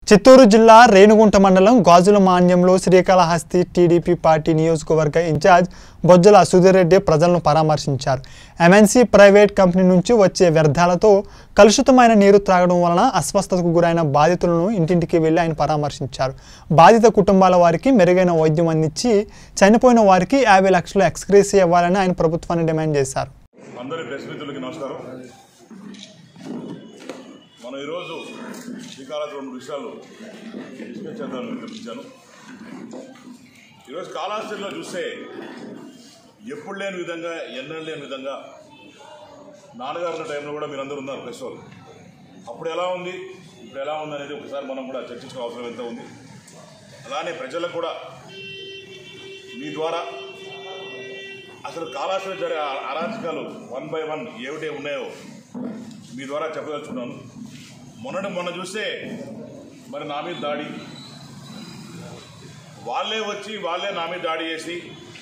చిత్తూరు జిల్లా రేణుగుంట మండలం గాజుల మాన్యంలో శ్రీకాళహస్తి టీడీపీ పార్టీ నియోజకవర్గ ఇన్ఛార్జ్ బొజ్జల సుధీర్ రెడ్డి ప్రజలను పరామర్శించారు ఎంఎన్సీ ప్రైవేట్ కంపెనీ నుంచి వచ్చే వ్యర్థాలతో కలుషితమైన నీరు త్రాగడం వలన అస్వస్థతకు గురైన బాధితులను ఇంటింటికి వెళ్లి ఆయన పరామర్శించారు బాధిత కుటుంబాల వారికి మెరుగైన వైద్యం అందించి చనిపోయిన వారికి యాభై లక్షల ఎక్స్గ్రేసీ ఇవ్వాలని ఆయన ప్రభుత్వాన్ని డిమాండ్ చేశారు అందరి ప్రెస్ మిత్రులకి నమస్కారం మనం ఈరోజు శ్రీకాళహస్తి రెండు విషయాలు డిస్కస్ చేద్దామని పిలిపించాను ఈరోజు కాళహస్తిలో చూస్తే ఎప్పుడు లేని విధంగా ఎన్నడూ లేని విధంగా నాన్నగారు ఉన్న టైంలో కూడా మీరందరూ ఉన్నారు ప్రెస్ వాళ్ళు అప్పుడు ఎలా ఉంది ఇప్పుడు ఎలా ఉంది అనేది ఒకసారి మనం కూడా చర్చించుకో అవసరం ఎంత ఉంది అలానే ప్రజలకు కూడా మీ ద్వారా అసలు కాళాశ్వరి జరిగే ఆ- అరాచకాలు వన్ బై వన్ ఏమిటే ఉన్నాయో మీ ద్వారా చెప్పదలుచుకున్నాను మొన్నటి మొన్న చూస్తే మరి నా మీద దాడి వాళ్ళే వచ్చి వాళ్ళే నా మీద దాడి చేసి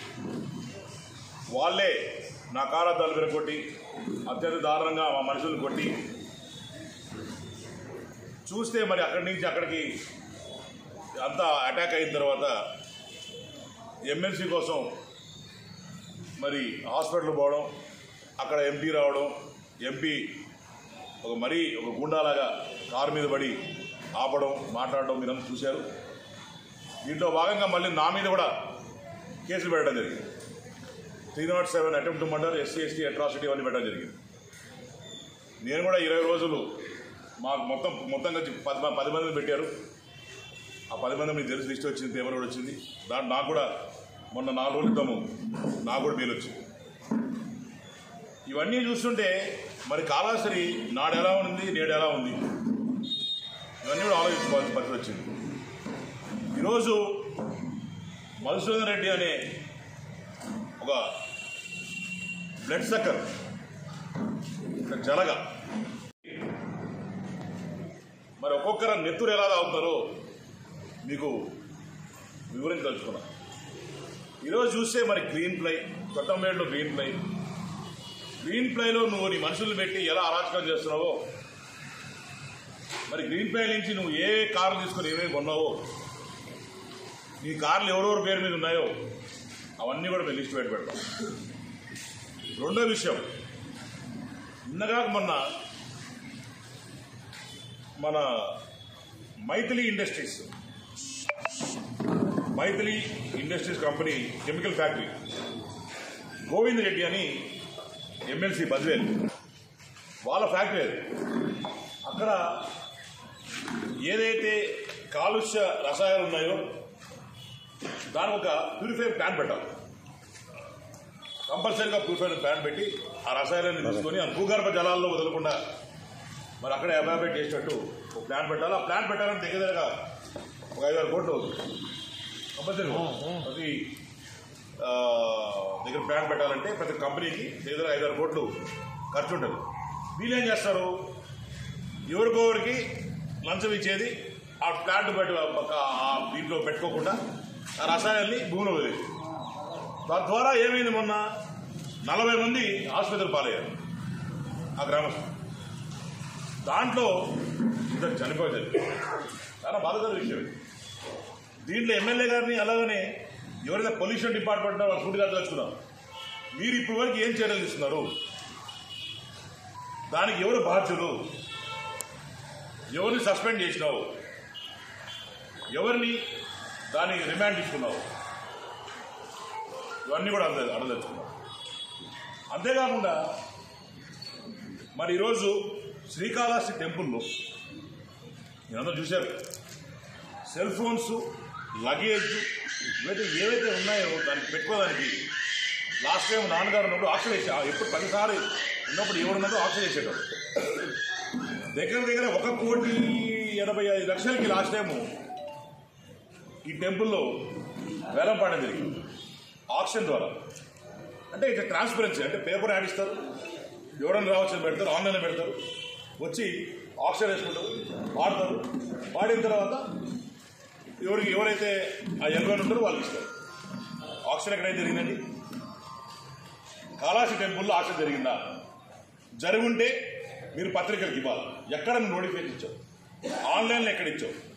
వాళ్ళే నా కారాద్దాలు విరగొట్టి అత్యంత దారుణంగా మా మనుషులను కొట్టి చూస్తే మరి అక్కడి నుంచి అక్కడికి అంతా అటాక్ అయిన తర్వాత ఎమ్మెల్సీ కోసం మరి హాస్పిటల్ పోవడం అక్కడ ఎంపీ రావడం ఎంపీ ఒక మరీ ఒక గుండాలాగా కారు మీద పడి ఆపడం మాట్లాడడం మీరంతా చూశారు దీంట్లో భాగంగా మళ్ళీ నా మీద కూడా కేసులు పెట్టడం జరిగింది three not seven attempt murder SC ST atrocity అవన్నీ పెట్టడం జరిగింది నేను కూడా ఇరవై రోజులు మాకు మొత్తం మొత్తం కలిసి పది మ- పది మందిని పెట్టారు ఆ పది మంది మీకు తెలిసి లిస్ట్ వచ్చింది పేపర్ కూడా వచ్చింది దాంట్లో నాకు కూడా మొన్న నాలుగు రోజుల క్రితము నాకు కూడా బెయిల్ వచ్చింది ఇవన్నీ చూస్తుంటే మరి కాళాశ్రీ నాడు ఎలా ఉంది నేడు ఎలా ఉంది ఇవన్నీ కూడా ఆలోచించుకోవాల్సిన పరిస్థితి వచ్చింది ఈరోజు మధుసూదన్ రెడ్డి అనే ఒక బ్లడ్ సక్కర్ ఒక జలగ మరి ఒక్కొక్కరు నెత్తురు ఎలా తాగుతారో మీకు వివరించదలుచుకున్నా ఈరోజు చూస్తే మరి గ్రీన్ ప్లై కొత్తమేడులో గ్రీన్ ప్లై గ్రీన్ ప్లైలో నువ్వు నీ మనుషులు పెట్టి ఎలా అరాచకం చేస్తున్నావో మరి గ్రీన్ ప్లై నుంచి నువ్వు ఏ కార్లు తీసుకొని ఏమేమి కొన్నావో నీ కార్లు ఎవరెవరి పేరు మీద ఉన్నాయో అవన్నీ కూడా మేము లిస్ట్ పెట్టి పెడతాం రెండో విషయం నిన్నగా మొన్న మన Maithili industries Maithili industries company chemical factory Govind Reddy అని ఎమ్మెల్సీ బద్వేల్ వాళ్ళ ఫ్యాక్టరీ అది అక్కడ ఏదైతే కాలుష్య రసాయనాలు ఉన్నాయో దానికి ఒక ప్యూరిఫైర్ ప్లాంట్ పెట్టాలి కంపల్సరీగా ప్యూరిఫైర్ ప్లాంట్ పెట్టి ఆ రసాయనాన్ని తీసుకొని ఆ భూగర్భ జలాల్లో వదలకుండా మరి అక్కడ ఎవాబరేట్ చేసేటట్టు ఒక ప్లాంట్ పెట్టాలి ఆ ప్లాంట్ పెట్టాలంటే దగ్గర దగ్గరగా ఒక ఐదారు కోట్లు అవుతుంది కంపల్సరీ ప్రతి ఆ, దగ్గర ప్లాంట్ పెట్టాలంటే ప్రతి కంపెనీకి దగ్గర ఐదారు కోట్లు ఖర్చు ఉంటుంది వీళ్ళు ఏం చేస్తారు ఎవరికొవరికి లంచం ఇచ్చేది ఆ ప్లాంట్ పెట్టి ఆ దీంట్లో పెట్టుకోకుండా ఆ రసాయనాన్ని భూమిలో వదిలేదు తద్వారా ఏమైంది మొన్న నలభై మంది ఆసుపత్రి పాలయ్యారు ఆ గ్రామస్తులు దాంట్లో ఇద్దరు చనిపోయారు చాలా బాధకర విషయం ఇది. దీంట్లో ఎమ్మెల్యే గారిని అలాగనే ఎవరైతే పొల్యూషన్ డిపార్ట్మెంట్ వాళ్ళు సూటిగా తెలుసుకున్నారు మీరు ఇప్పటి వరకు ఏం చర్యలు తీసుకున్నారు దానికి ఎవరు బాధ్యులు ఎవరిని సస్పెండ్ చేసినావు ఎవరిని దాని రిమాండ్ తీసుకున్నావు ఇవన్నీ కూడా అడగ అడగదలుచుకున్నావు అంతేకాకుండా మరి ఈరోజు శ్రీకాళహస్తి టెంపుల్లో మీరందరూ చూశారు సెల్ ఫోన్స్ లగేజ్ ఇవైతే ఏవైతే ఉన్నాయో దానికి పెట్టుకోవడానికి లాస్ట్ టైం నాన్నగారు ఉన్నప్పుడు ఆక్షన్ వేసా ఎప్పుడు ప్రతిసారి ఉన్నప్పుడు ఎవరున్నదో ఆక్షన్ వేసేటప్పుడు దగ్గర దగ్గర ఒక కోటి ఎనభై ఐదు లక్షలకి లాస్ట్ టైము ఈ టెంపుల్లో వేలం పాడడం జరిగింది ఆక్షన్ ద్వారా అంటే ఇక ట్రాన్స్పరెన్సీ అంటే పేపర్ యాడ్ ఇస్తారు ఎవరైనా రావచ్చు పెడతారు ఆన్లైన్లో పెడతారు వచ్చి ఆక్షన్ వేసుకుంటారు వాడతారు వాడిన తర్వాత ఎవరికి ఎవరైతే ఆ ఎన్రోల్ ఉంటారో వాళ్ళకి ఇస్తారు ఆక్షన్ ఎక్కడైతే జరిగిందండి కాళాసి టెంపుల్లో ఆక్షన్ జరిగిందా జరుగుంటే మీరు పత్రికలకు ఇవ్వాలి ఎక్కడ నువ్వు నోటిఫికేషన్ ఇచ్చావు ఆన్లైన్లో ఎక్కడ ఇచ్చావు